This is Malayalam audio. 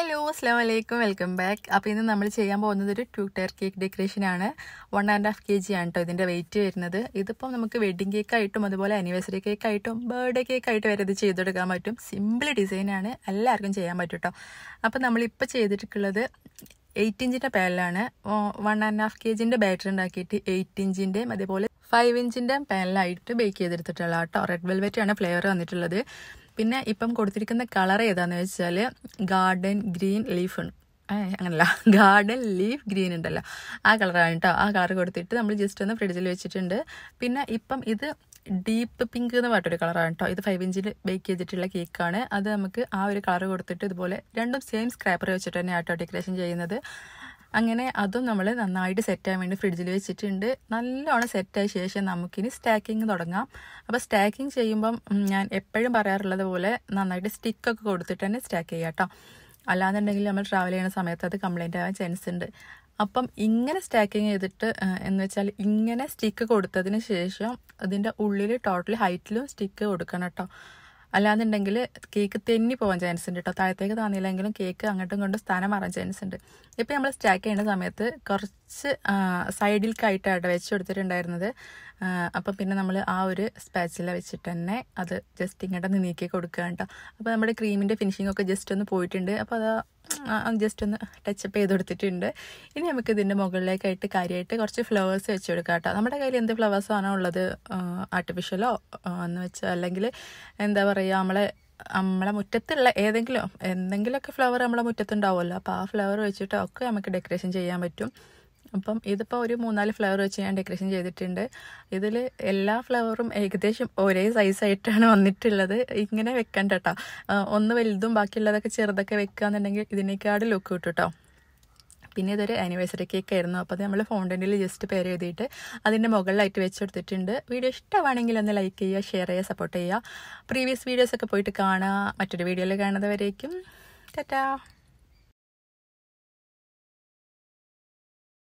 ഹലോ അസ്ലാം വലൈക്കും വെൽക്കം ബാക്ക് അപ്പോൾ ഇന്ന് നമ്മൾ ചെയ്യാൻ പോകുന്നത് ഒരു ടു ടയർ കേക്ക് ഡെക്കറേഷൻ ആണ് one and half K G ആണ് കേട്ടോ ഇതിൻ്റെ വെയിറ്റ് വരുന്നത് ഇതിപ്പം നമുക്ക് വെഡിങ് കേക്ക് ആയിട്ടും അതുപോലെ ആനിവേഴ്സറി കേക്ക് ആയിട്ടും ബർത്ത്ഡേ കേക്ക് ആയിട്ട് വരെ ഇത് ചെയ്തെടുക്കാൻ പറ്റും സിമ്പിൾ ഡിസൈനാണ് എല്ലാവർക്കും ചെയ്യാൻ പറ്റും കേട്ടോ അപ്പോൾ നമ്മളിപ്പോൾ ചെയ്തിട്ടുള്ളത് എയ്റ്റ് ഇഞ്ചിൻ്റെ പാനിലാണ് വൺ ആൻഡ് ഹാഫ് കെ ജിൻ്റെ ബാറ്റർ ഉണ്ടാക്കിയിട്ട് എയ്റ്റ് ഇഞ്ചിൻ്റെയും അതേപോലെ ഫൈവ് ഇഞ്ചിൻ്റെ പാനിലായിട്ട് ബേക്ക് ചെയ്തെടുത്തിട്ടുള്ള കേട്ടോ റെഡ് വെൽവെറ്റ് ആണ് ഫ്ലേവർ വന്നിട്ടുള്ളത് പിന്നെ ഇപ്പം കൊടുത്തിരിക്കുന്ന കളർ ഏതാന്ന് വെച്ചാൽ ഗാർഡൻ ഗ്രീൻ ലീഫ് അങ്ങനല്ല ഗാർഡൻ ലീഫ് ഗ്രീൻ ഉണ്ടല്ലോ ആ കളറാണ് കേട്ടോ ആ കളർ കൊടുത്തിട്ട് നമ്മൾ ജസ്റ്റ് ഒന്ന് ഫ്രിഡ്ജിൽ വെച്ചിട്ടുണ്ട് പിന്നെ ഇപ്പം ഇത് ഡീപ്പ് പിങ്ക് എന്ന് പറഞ്ഞൊരു കളറാണ് കേട്ടോ ഇത് ഫൈവ് ഇഞ്ചിൽ ബേക്ക് ചെയ്തിട്ടുള്ള കേക്കാണ് അത് നമുക്ക് ആ ഒരു കളർ കൊടുത്തിട്ട് ഇതുപോലെ രണ്ടും സെയിം സ്ക്രാപ്പർ വെച്ചിട്ട് തന്നെ ആട്ടോ ഡെക്കറേഷൻ ചെയ്യുന്നത് അങ്ങനെ അതും നമ്മൾ നന്നായിട്ട് സെറ്റ് ആവാൻ വേണ്ടി ഫ്രിഡ്ജിൽ വെച്ചിട്ടുണ്ട് നല്ലോണം സെറ്റായ ശേഷം നമുക്കിനി സ്റ്റാക്കിങ് തുടങ്ങാം അപ്പോൾ സ്റ്റാക്കിങ് ചെയ്യുമ്പം ഉം, ഞാൻ എപ്പോഴും പറയാറുള്ളത് പോലെ നന്നായിട്ട് സ്റ്റിക്കൊക്കെ കൊടുത്തിട്ട് തന്നെ സ്റ്റാക്ക് ചെയ്യാം കേട്ടോ അല്ലാന്നുണ്ടെങ്കിൽ നമ്മൾ ട്രാവൽ ചെയ്യുന്ന സമയത്ത് അത് കംപ്ലൈൻ്റ് ആവാൻ ചാൻസ് ഉണ്ട് അപ്പം ഇങ്ങനെ സ്റ്റാക്കിങ് ചെയ്തിട്ട് ആ, എന്ന് വെച്ചാൽ ഇങ്ങനെ സ്റ്റിക്ക് കൊടുത്തതിന് ശേഷം അതിൻ്റെ ഉള്ളിൽ ടോട്ടൽ ഹൈറ്റിലും സ്റ്റിക്ക് കൊടുക്കണം കേട്ടോ അല്ലാന്നുണ്ടെങ്കിൽ കേക്ക് തെന്നി പോകാൻ ചാൻസ് ഉണ്ട് കേട്ടോ താഴത്തേക്ക് താന്നില്ലെങ്കിലും കേക്ക് അങ്ങോട്ടും ഇങ്ങോട്ടും സ്ഥാനം മാറാൻ ചാൻസ് ഉണ്ട് ഇപ്പം നമ്മൾ സ്റ്റാക്ക് ചെയ്യുന്ന സമയത്ത് കുറച്ച് സൈഡിലേക്കായിട്ടാണ് വെച്ച് കൊടുത്തിട്ടുണ്ടായിരുന്നത് ആ, അപ്പം പിന്നെ നമ്മൾ ആ ഒരു സ്പാച്ചില വെച്ചിട്ട് തന്നെ അത് ജസ്റ്റ് ഇങ്ങോട്ട് നീക്കി കൊടുക്കുക കേട്ടോ അപ്പോൾ നമ്മുടെ ക്രീമിൻ്റെ ഫിനിഷിംഗ് ഒക്കെ ജസ്റ്റ് ഒന്ന് പോയിട്ടുണ്ട് അപ്പോൾ അത് ജസ്റ്റ് ഒന്ന് ടച്ചപ്പ് ചെയ്ത് കൊടുത്തിട്ടുണ്ട് ഇനി നമുക്ക് ഇതിൻ്റെ മുകളിലേക്കായിട്ട് കാര്യമായിട്ട് കുറച്ച് ഫ്ലവേഴ്സ് വെച്ച് കൊടുക്കാം കേട്ടോ നമ്മുടെ കയ്യിൽ എന്ത് ഫ്ലവേഴ്സാണോ ഉള്ളത് ആർട്ടിഫിഷ്യലോ എന്ന് വെച്ചാൽ അല്ലെങ്കിൽ എന്താ പറയുക നമ്മളെ നമ്മളെ മുറ്റത്തുള്ള ഏതെങ്കിലും എന്തെങ്കിലുമൊക്കെ ഫ്ലവർ നമ്മളെ മുറ്റത്തുണ്ടാവുമല്ലോ അപ്പോൾ ആ ഫ്ലവർ വെച്ചിട്ട് ഒക്കെ നമുക്ക് ഡെക്കറേഷൻ ചെയ്യാൻ പറ്റും അപ്പം ഇതിപ്പോൾ ഒരു മൂന്നാല് ഫ്ലവർ വെച്ച് ഞാൻ ഡെക്കറേഷൻ ചെയ്തിട്ടുണ്ട് ഇതിൽ എല്ലാ ഫ്ലവറും ഏകദേശം ഒരേ സൈസായിട്ടാണ് വന്നിട്ടുള്ളത് ഇങ്ങനെ വെക്കണ്ട കേട്ടോ ആ, ഒന്ന് വലുതും ബാക്കിയുള്ളതൊക്കെ ചെറുതൊക്കെ വെക്കുകയെന്നുണ്ടെങ്കിൽ ഇതിനേക്കാട് ലുക്ക് കിട്ടും കേട്ടോ പിന്നെ ഇതൊരു ആനിവേഴ്സറി കേക്ക് ആയിരുന്നു അപ്പോൾ അത് നമ്മൾ ഫോണ്ടൻറ്റിൽ ജസ്റ്റ് പേര് എഴുതിയിട്ട് അതിൻ്റെ മുകളിലായിട്ട് വെച്ചെടുത്തിട്ടുണ്ട് വീഡിയോ ഇഷ്ടമാണെങ്കിൽ ഒന്ന് ലൈക്ക് ചെയ്യുക ഷെയർ ചെയ്യുക സപ്പോർട്ട് ചെയ്യുക പ്രീവിയസ് വീഡിയോസ് ഒക്കെ പോയിട്ട് കാണുക മറ്റൊരു വീഡിയോയിൽ കാണുന്നവരേക്കും ടാറ്റാ